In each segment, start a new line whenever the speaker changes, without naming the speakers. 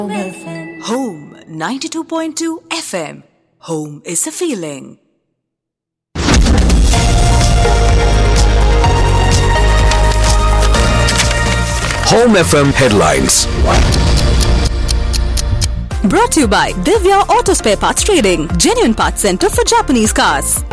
Home 92.2 FM. Home is a feeling.
Home FM headlines.
Brought to you by Divya Auto Spare Parts Trading, genuine parts center for Japanese cars.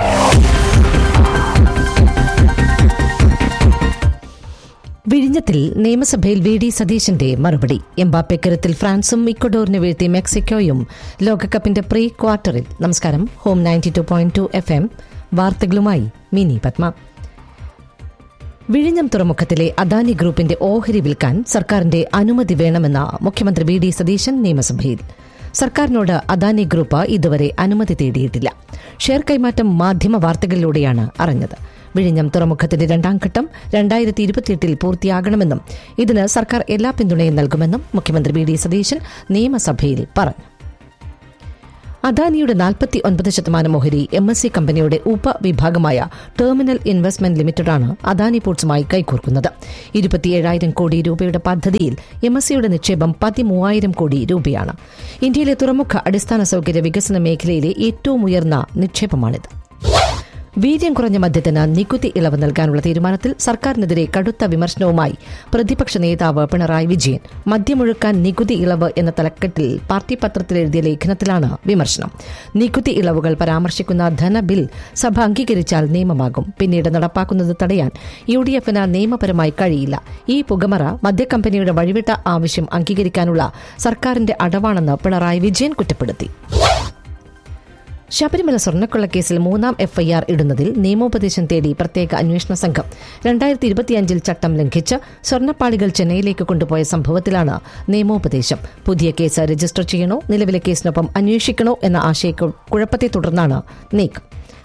വിഴിഞ്ഞത്തിൽ നിയമസഭയിൽ V D സതീശന്റെ മറുപടി Mbappe കരുത്തിൽ ഫ്രാൻസും ഇക്വഡോറിനെ വീഴ്ത്തി മെക്സിക്കോയും ലോകകപ്പിന്റെ pre ക്വാർട്ടറിൽ നമസ്കാരം home ninety two point two F M വാർത്തകളുമായി മിനി പത്മ വിഴിഞ്ഞം തുറമുഖത്തിലെ അദാനി ഗ്രൂപ്പിന്റെ ഓഹരി വിൽക്കാൻ സർക്കാരിന്റെ അനുമതി വേണമെന്ന മുഖ്യമന്ത്രി വി ഡി സതീശൻ നിയമസഭയിൽ സർക്കാരിനോട് അദാനി ഗ്രൂപ്പ് ഇതുവരെ അനുമതി തേടിയിട്ടില്ല ഷെയർ കൈമാറ്റം മാധ്യമ വാർത്തകളിലൂടെയാണ് അറിഞ്ഞത് വിഴിഞ്ഞം തുറമുഖത്തിന്റെ രണ്ടാം ഘട്ടം രണ്ടായിരത്തി ഇരുപത്തിയെട്ടിൽ പൂർത്തിയാകണമെന്നും ഇതിന് സർക്കാർ എല്ലാ പിന്തുണയും നൽകുമെന്നും മുഖ്യമന്ത്രി വി ഡി സതീശൻ നിയമസഭയിൽ പറഞ്ഞു അദാനിയുടെ നാൽപ്പത്തി ഒൻപത് ശതമാനം ഓഹരി എം എസ് സി കമ്പനിയുടെ ഉപവിഭാഗമായ ടെർമിനൽ ഇൻവെസ്റ്റ്മെന്റ് ലിമിറ്റഡാണ് അദാനി പോർട്സുമായി കൈകോർക്കുന്നത് ഇരുപത്തിയേഴായിരം കോടി രൂപയുടെ പദ്ധതിയിൽ എം എസ് സിയുടെ നിക്ഷേപം പതിമൂവായിരം കോടി രൂപയാണ് ഇന്ത്യയിലെ തുറമുഖ അടിസ്ഥാന സൌകര്യ വികസന മേഖലയിലെ ഏറ്റവും ഉയർന്ന നിക്ഷേപമാണിത് വീര്യം കുറഞ്ഞ മദ്യത്തിന് നികുതി ഇളവ് നൽകാനുള്ള തീരുമാനത്തിൽ സർക്കാരിനെതിരെ കടുത്ത വിമർശനവുമായി പ്രതിപക്ഷ നേതാവ് പിണറായി വിജയൻ മദ്യമൊഴുക്കാൻ നികുതി ഇളവ് എന്ന തലക്കെട്ടിൽ പാർട്ടി പത്രത്തിൽ എഴുതിയ ലേഖനത്തിലാണ് വിമർശനം നികുതി ഇളവുകൾ പരാമർശിക്കുന്ന ധനബിൽ സഭ അംഗീകരിച്ചാൽ നിയമമാകും പിന്നീട് നടപ്പാക്കുന്നത് തടയാൻ യു ഡി എഫിന് നിയമപരമായി കഴിയില്ല ഈ പുകമറ മദ്യക്കമ്പനിയുടെ വഴിവിട്ട ആവശ്യം അംഗീകരിക്കാനുള്ള സർക്കാരിന്റെ അടവാണെന്ന് പിണറായി വിജയൻ കുറ്റപ്പെടുത്തി ശബരിമല സ്വർണ്ണക്കൊള്ളക്കേസിൽ മൂന്നാം എഫ്ഐആർ ഇടുന്നതിൽ നിയമോപദേശം തേടി പ്രത്യേക അന്വേഷണ സംഘം രണ്ടായിരത്തി ഇരുപത്തിയഞ്ചിൽ ചട്ടം ലംഘിച്ച് സ്വർണ്ണപ്പാളികൾ ചെന്നൈയിലേക്ക് കൊണ്ടുപോയ സംഭവത്തിലാണ് നിയമോപദേശം പുതിയ കേസ് രജിസ്റ്റർ ചെയ്യണോ നിലവിലെ കേസിനൊപ്പം അന്വേഷിക്കണോ എന്ന ആശയക്കുഴപ്പത്തെ തുടർന്നാണ് നീക്കം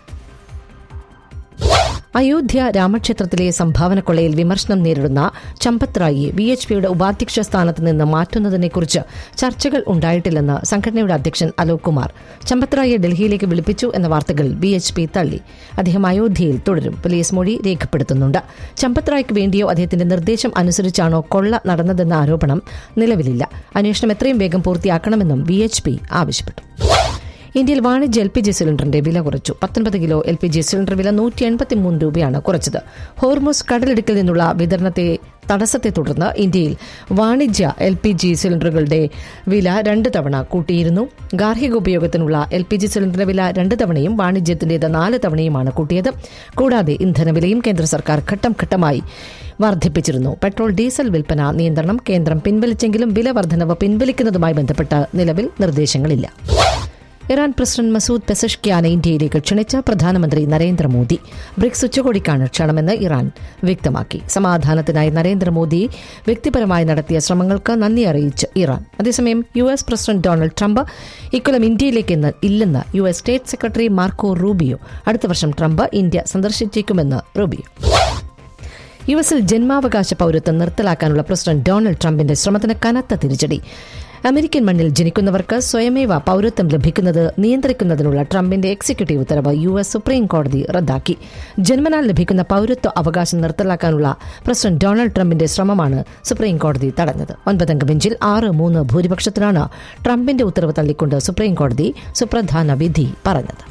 അയോധ്യ രാമക്ഷേത്രത്തിലെ സംഭാവന കൊള്ളയിൽ വിമർശനം നേരിടുന്ന ചമ്പത് റായിയെ വി എച്ച് പിയുടെ ഉപാധ്യക്ഷ സ്ഥാനത്ത് നിന്ന് മാറ്റുന്നതിനെക്കുറിച്ച് ചർച്ചകൾ ഉണ്ടായിട്ടില്ലെന്ന് സംഘടനയുടെ അധ്യക്ഷൻ അലോക് കുമാർ ചമ്പത് റായിയെ ഡൽഹിയിലേക്ക് വിളിപ്പിച്ചു എന്ന വാർത്തകൾ ബി എച്ച് പി തള്ളി അദ്ദേഹം അയോധ്യയിൽ തുടരും പോലീസ് മൊഴി രേഖപ്പെടുത്തുന്നുണ്ട് ചമ്പത് റായ്ക്ക് വേണ്ടിയോ അദ്ദേഹത്തിന്റെ നിർദ്ദേശം അനുസരിച്ചാണോ കൊള്ള നടന്നതെന്ന ആരോപണം നിലവിലില്ല അന്വേഷണം എത്രയും വേഗം പൂർത്തിയാക്കണമെന്നും ബി എച്ച് പി ആവശ്യപ്പെട്ടു ഇന്ത്യയിൽ വാണിജ്യ എൽ പി ജി സിലിണ്ടറിന്റെ വില കുറച്ചു പത്തൊൻപത് kilo L P G cylinder വില നൂറ്റി എൺപത്തിമൂന്ന് രൂപയാണ് കുറച്ചത് ഹോർമോസ് കടലിടുക്കിൽ നിന്നുള്ള വിതരണത്തെ തടസ്സത്തെ തുടർന്ന് ഇന്ത്യയിൽ വാണിജ്യ എൽ പി ജി സിലിണ്ടറുകളുടെ വില രണ്ട് തവണ കൂട്ടിയിരുന്നു ഗാർഹിക ഉപയോഗത്തിനുള്ള എൽ പി ജി സിലിണ്ടറിന്റെ വില രണ്ട് തവണയും വാണിജ്യത്തിന്റേത് നാല് തവണയുമാണ് കൂട്ടിയത് കൂടാതെ ഇന്ധനവിലയും കേന്ദ്ര സർക്കാർ ഘട്ടം ഘട്ടമായി വർദ്ധിപ്പിച്ചിരുന്നു പെട്രോൾ ഡീസൽ വിൽപ്പന നിയന്ത്രണം കേന്ദ്രം പിൻവലിച്ചെങ്കിലും വില വർധനവ് പിൻവലിക്കുന്നതുമായി ബന്ധപ്പെട്ട നിലവിൽ നിർദ്ദേശങ്ങളില്ല ഇറാൻ പ്രസിഡന്റ് മസൂദ് പെസഷ്ക്യാനെ ഇന്ത്യയിലേക്ക് ക്ഷണിച്ച പ്രധാനമന്ത്രി നരേന്ദ്രമോദി ബ്രിക്സ് ഉച്ചകോടിക്കാണ് ക്ഷണമെന്ന് ഇറാൻ വ്യക്തമാക്കി സമാധാനത്തിനായി നരേന്ദ്രമോദി വ്യക്തിപരമായി നടത്തിയ ശ്രമങ്ങൾക്ക് നന്ദി അറിയിച്ച് ഇറാൻ അതേസമയം U S president Donald Trump ഇക്കൊല്ലം ഇന്ത്യയിലേക്ക് ഇന്ന് ഇല്ലെന്ന് U S state secretary Marco Rubio അടുത്ത വർഷം ട്രംപ് ഇന്ത്യ സന്ദർശിച്ചേക്കുമെന്ന് റൂബിയോ യു എസിൽ ജന്മാവകാശ പൌരത്വം നിർത്തലാക്കാനുള്ള പ്രസിഡന്റ് ഡൊണാൾഡ് ട്രംപിന്റെ ശ്രമത്തിന് കനത്ത തിരിച്ചടി അമേരിക്കൻ മണ്ണിൽ ജനിക്കുന്നവർക്ക് സ്വയമേവ പൌരത്വം ലഭിക്കുന്നത് നിയന്ത്രിക്കുന്നതിനുള്ള ട്രംപിന്റെ എക്സിക്യൂട്ടീവ് ഉത്തരവ് യു എസ് സുപ്രീം കോടതി റദ്ദാക്കി ജന്മനാൽ ലഭിക്കുന്ന പൌരത്വ അവകാശം നിർത്തലാക്കാനുള്ള പ്രസിഡന്റ് ഡൊണാൾഡ് ട്രംപിന്റെ ശ്രമമാണ് സുപ്രീം കോടതി തടഞ്ഞത് ഒൻപതംഗ ബെഞ്ചിൽ ആറ് മൂന്ന് ഭൂരിപക്ഷത്തിനാണ് ട്രംപിന്റെ ഉത്തരവ് തള്ളിക്കൊണ്ട് സുപ്രീം കോടതി സുപ്രധാന വിധി പറഞ്ഞത്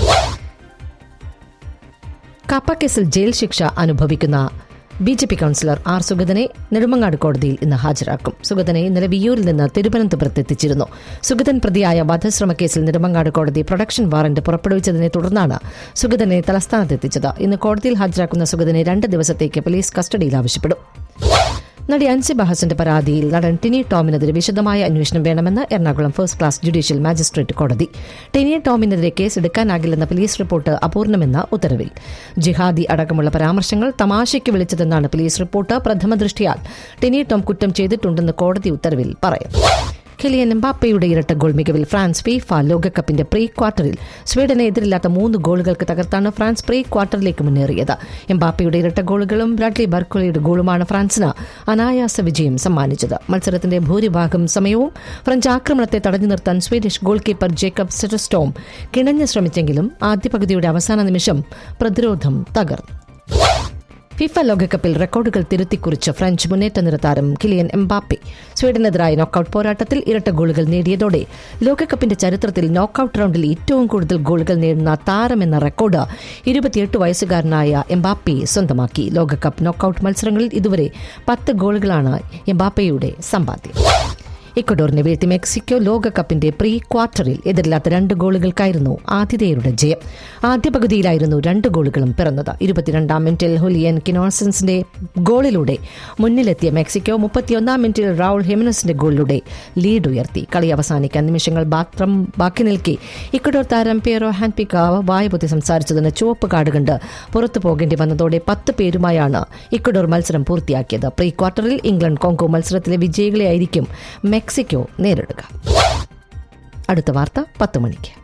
കാപ്പ കേസിൽ ജയിൽ ശിക്ഷ അനുഭവിക്കുന്ന B J P councillor R സുഗതനെ നെടുമങ്ങാട് കോടതിയിൽ ഇന്ന് ഹാജരാക്കും സുഗതനെ ഇന്നലെ വിയ്യൂരിൽ നിന്ന് തിരുവനന്തപുരത്ത് എത്തിച്ചിരുന്നു സുഗതൻ പ്രതിയായ വധശ്രമ കേസിൽ നെടുമങ്ങാട് കോടതി പ്രൊഡക്ഷൻ വാറന്റ് പുറപ്പെടുവിച്ചതിനെ തുടർന്നാണ് സുഗതനെ തലസ്ഥാനത്ത് എത്തിച്ചത് ഇന്ന് കോടതിയിൽ ഹാജരാക്കുന്ന സുഗതനെ രണ്ട് ദിവസത്തേക്ക് പോലീസ് കസ്റ്റഡിയിൽ ആവശ്യപ്പെടും നടി അൻസി ബഹസിന്റെ പരാതിയിൽ നടൻ ടിനി ടോമിനെതിരെ വിശദമായ അന്വേഷണം വേണമെന്ന് Ernakulam first class judicial magistrate കോടതി ടിനി ടോമിനെതിരെ കേസ് എടുക്കാനാകില്ലെന്ന പോലീസ് റിപ്പോർട്ട് അപൂർണമെന്ന ഉത്തരവിൽ ജിഹാദി അടക്കമുള്ള പരാമർശങ്ങൾ തമാശയ്ക്ക് വിളിച്ചതെന്നാണ് പോലീസ് റിപ്പോർട്ട് പ്രഥമ ദൃഷ്ടിയാൽ ടിനി ടോം കുറ്റം ചെയ്തിട്ടുണ്ടെന്ന് കോടതി ഉത്തരവിൽ പറയുന്നു കിലിയൻ എംബാപ്പയുടെ ഇരട്ട ഗോൾ മികവിൽ ഫ്രാൻസ് ഫിഫ ലോകകപ്പിന്റെ പ്രീ ക്വാർട്ടറിൽ സ്വീഡനെ എതിരില്ലാത്ത മൂന്ന് ഗോളുകൾക്ക് തകർത്താണ് ഫ്രാൻസ് പ്രീ ക്വാർട്ടറിലേക്ക് മുന്നേറിയത് എംബാപ്പയുടെ ഇരട്ട ഗോളുകളും ബ്രാഡ്ലി ബർക്കോലയുടെ ഗോളുമാണ് ഫ്രാൻസിന് അനായാസ വിജയം സമ്മാനിച്ചത് മത്സരത്തിന്റെ ഭൂരിഭാഗം സമയവും ഫ്രഞ്ച് ആക്രമണത്തെ തടഞ്ഞു നിർത്താൻ Swedish goalkeeper Jacob Zetterstrom കിണഞ്ഞു ശ്രമിച്ചെങ്കിലും ആദ്യ പകുതിയുടെ അവസാന നിമിഷം പ്രതിരോധം തകർന്നു ഫിഫ ലോകകപ്പിൽ റെക്കോർഡുകൾ തിരുത്തിക്കുറിച്ച് ഫ്രഞ്ച് മുന്നേറ്റ നിര താരം കിലിയൻ എംബാപ്പെ സ്വീഡനെതിരായ നോക്കൌട്ട് പോരാട്ടത്തിൽ ഇരട്ട ഗോളുകൾ നേടിയതോടെ ലോകകപ്പിന്റെ ചരിത്രത്തിൽ നോക്കൌട്ട് റൗണ്ടിൽ ഏറ്റവും കൂടുതൽ ഗോളുകൾ നേടുന്ന താരമെന്ന റെക്കോർഡ് ഇരുപത്തിയെട്ട് വയസ്സുകാരനായ എംബാപ്പെ സ്വന്തമാക്കി ലോകകപ്പ് നോക്കൌട്ട് മത്സരങ്ങളിൽ ഇതുവരെ പത്ത് ഗോളുകളാണ് എംബാപ്പയുടെ സമ്പാദ്യം ഇക്വഡോറിനെ വീഴ്ത്തി മെക്സിക്കോ ലോകകപ്പിന്റെ പ്രീ ക്വാർട്ടറിൽ എതിരില്ലാത്ത രണ്ട് ഗോളുകൾക്കായിരുന്നു ആതിഥേയരുടെ ജയം ആദ്യ പകുതിയിലായിരുന്നു രണ്ട് ഗോളുകളും പിറന്നത് ഇരുപത്തിരണ്ടാം മിനിറ്റിൽ ഹുലിയൻ കിനോസൻസിന്റെ ഗോളിലൂടെ മുന്നിലെത്തിയ മെക്സിക്കോ മുപ്പത്തിയൊന്നാം മിനിറ്റിൽ റൌൾ ഹെമിനസിന്റെ ഗോളിലൂടെ ലീഡ് ഉയർത്തി കളി അവസാനിക്കാൻ നിമിഷങ്ങൾ മാത്രം ബാക്കി നിൽക്കെ ഇക്വഡോർ താരം പേരോ ഹാൻപിക്കാവ് വായുപൊത്തി സംസാരിച്ചതിന് ചുവപ്പ് കാർഡ് കണ്ട് പുറത്തു പോകേണ്ടി വന്നതോടെ പത്ത് പേരുമായാണ് ഇക്വഡോർ മത്സരം പൂർത്തിയാക്കിയത് പ്രീ ക്വാർട്ടറിൽ ഇംഗ്ലണ്ട് കോങ്കോ മത്സരത്തിലെ വിജയികളെയായിരിക്കും മെക്സിക്കോ നേരിടുക അടുത്ത വാർത്ത പത്ത് മണിക്ക്